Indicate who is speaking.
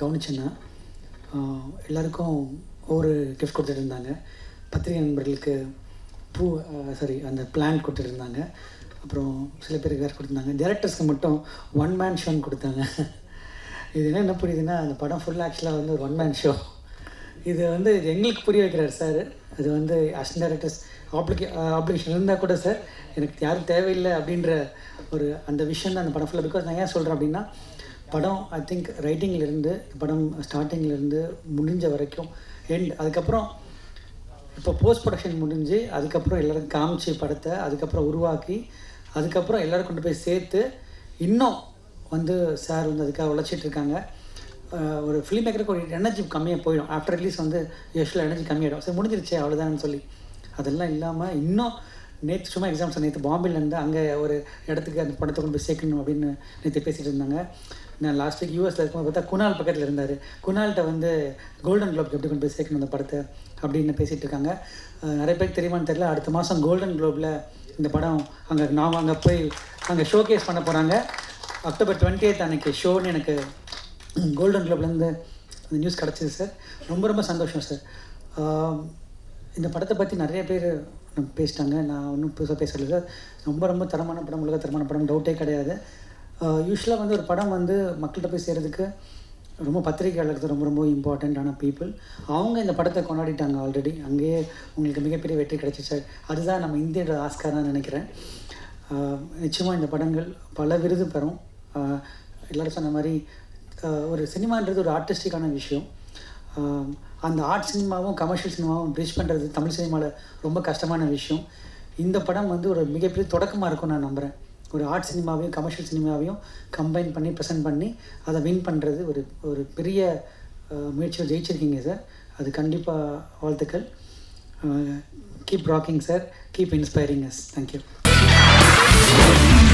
Speaker 1: கவனிச்சேன்னா ஆஹ், எல்லாருக்கும் ஒவ்வொரு கிஃப்ட் கொடுத்துட்டு இருந்தாங்க பத்திரிகை நண்பர்களுக்கு பூ சாரி அந்த பிளான் கொடுத்துட்டு இருந்தாங்க அப்புறம் சில பேருக்கு வேறு கொடுத்துருந்தாங்க டேரக்டர்ஸ்க்கு மட்டும் ஒன் மேன் ஷோன்னு கொடுத்தாங்க இது என்ன என்ன புரியுதுன்னா அந்த படம் ஃபுல்லாக ஆக்சுவலாக வந்து ஒரு ஒன் மேன் ஷோ இது வந்து எங்களுக்கு புரிய வைக்கிறார் சார் அது வந்து அசிஸ்டன்ட் டேரக்டர்ஸ் ஆப்ளிகே ஆப்ளிகேஷன் இருந்தால் கூட சார் எனக்கு யாரும் தேவையில்லை அப்படின்ற ஒரு அந்த விஷயம் தான் அந்த படம் ஃபுல்லாக பிகாஸ் நான் ஏன் சொல்கிறேன் அப்படின்னா படம் ஐ திங்க் ரைட்டிங்லேருந்து படம் ஸ்டார்டிங்லேருந்து முடிஞ்ச வரைக்கும் எண்ட் அதுக்கப்புறம் இப்போ போஸ்ட் ப்ரொடக்ஷன் முடிஞ்சு அதுக்கப்புறம் எல்லாரும் காமிச்சு படத்தை அதுக்கப்புறம் உருவாக்கி அதுக்கப்புறம் எல்லாரும் கொண்டு போய் சேர்த்து இன்னும் வந்து சார் வந்து அதுக்காக உழைச்சிட்டு இருக்காங்க ஆஹ் ஒரு ஃபிலிம் மேக்கருக்கு ஒரு எனர்ஜி கம்மியாக போயிடும் ஆஃப்டர் ரிலீஸ் வந்து யூஸ்வலாக எனர்ஜி கம்மியாயிடும் சரி முடிஞ்சிருச்சே அவ்வளோதான்னு சொல்லி அதெல்லாம் இல்லாமல் இன்னும் நேற்று சும்மா எக்ஸாம்ஸ் நேற்று பாம்பேலேருந்து அங்கே ஒரு இடத்துக்கு அந்த படத்தை கொண்டு போய் சேர்க்கணும் அப்படின்னு நேற்று பேசிகிட்டு இருந்தாங்க நான் லாஸ்ட் வீக் யூஎஸில் இருக்கும்போது பார்த்தா குணால் பக்கத்தில் இருந்தார் குணால்கிட்ட வந்து கோல்டன் குளோப்க்கு எப்படி கொண்டு போய் சேர்க்கணும் அந்த படத்தை அப்படின்னு பேசிகிட்டு இருக்காங்க அஹ் நிறைய பேருக்கு தெரியுமான்னு தெரியல அடுத்த மாதம் கோல்டன் குளோபில் இந்த படம் அங்கே நாம் அங்கே போய் அங்கே ஷோகேஸ் பண்ண போகிறாங்க அக்டோபர் டுவெண்ட்டி எய்த் அன்னைக்கு ஷோன்னு எனக்கு கோல்டன் குளோப்லேருந்து அந்த நியூஸ் கிடச்சிது சார் ரொம்ப ரொம்ப சந்தோஷம் சார் ஆஹ் இந்த படத்தை பற்றி நிறைய பேர் பேசிட்டாங்க நான் ஒன்றும் புதுசாக பேசல சார் ரொம்ப ரொம்ப தரமான படம் உலக தரமான படம் டவுட்டே கிடையாது யூஸ்வலாக வந்து ஒரு படம் வந்து மக்கள்கிட்ட போய் சேர்கிறதுக்கு ரொம்ப பத்திரிகையாளருக்கு ரொம்ப ரொம்ப இம்பார்ட்டண்ட்டான பீப்புள் அவங்க இந்த படத்தை கொண்டாடிட்டாங்க ஆல்ரெடி அங்கேயே உங்களுக்கு மிகப்பெரிய வெற்றி கிடைச்சிச்சு அதுதான் நம்ம இந்தியோட ஆஸ்கார் தான் நினைக்கிறேன் நிச்சயமாக இந்த படங்கள் பல விருது பெறும் ஆஹ் எல்லாரும் சொன்ன மாதிரி ஆஹ் ஒரு சினிமான்றது ஒரு ஆர்டிஸ்டிக்கான விஷயம் ஆஹ் அந்த ஆர்ட் சினிமாவும் கமர்ஷியல் சினிமாவும் பிரிட்ஜ் பண்ணுறது தமிழ் சினிமாவில் ரொம்ப கஷ்டமான விஷயம் இந்த படம் வந்து ஒரு மிகப்பெரிய தொடக்கமாக இருக்கும் நான் நம்புகிறேன் ஒரு ஆர்ட் சினிமாவையும் கமர்ஷியல் சினிமாவையும் கம்பைன் பண்ணி ப்ரெசென்ட் பண்ணி அதை வின் பண்ணுறது ஒரு ஒரு பெரிய ஆஹ் முயற்சியில் ஜெயிச்சிருக்கீங்க சார் அது கண்டிப்பாக வாழ்த்துக்கள் keep rocking sir keep inspiring yes thank you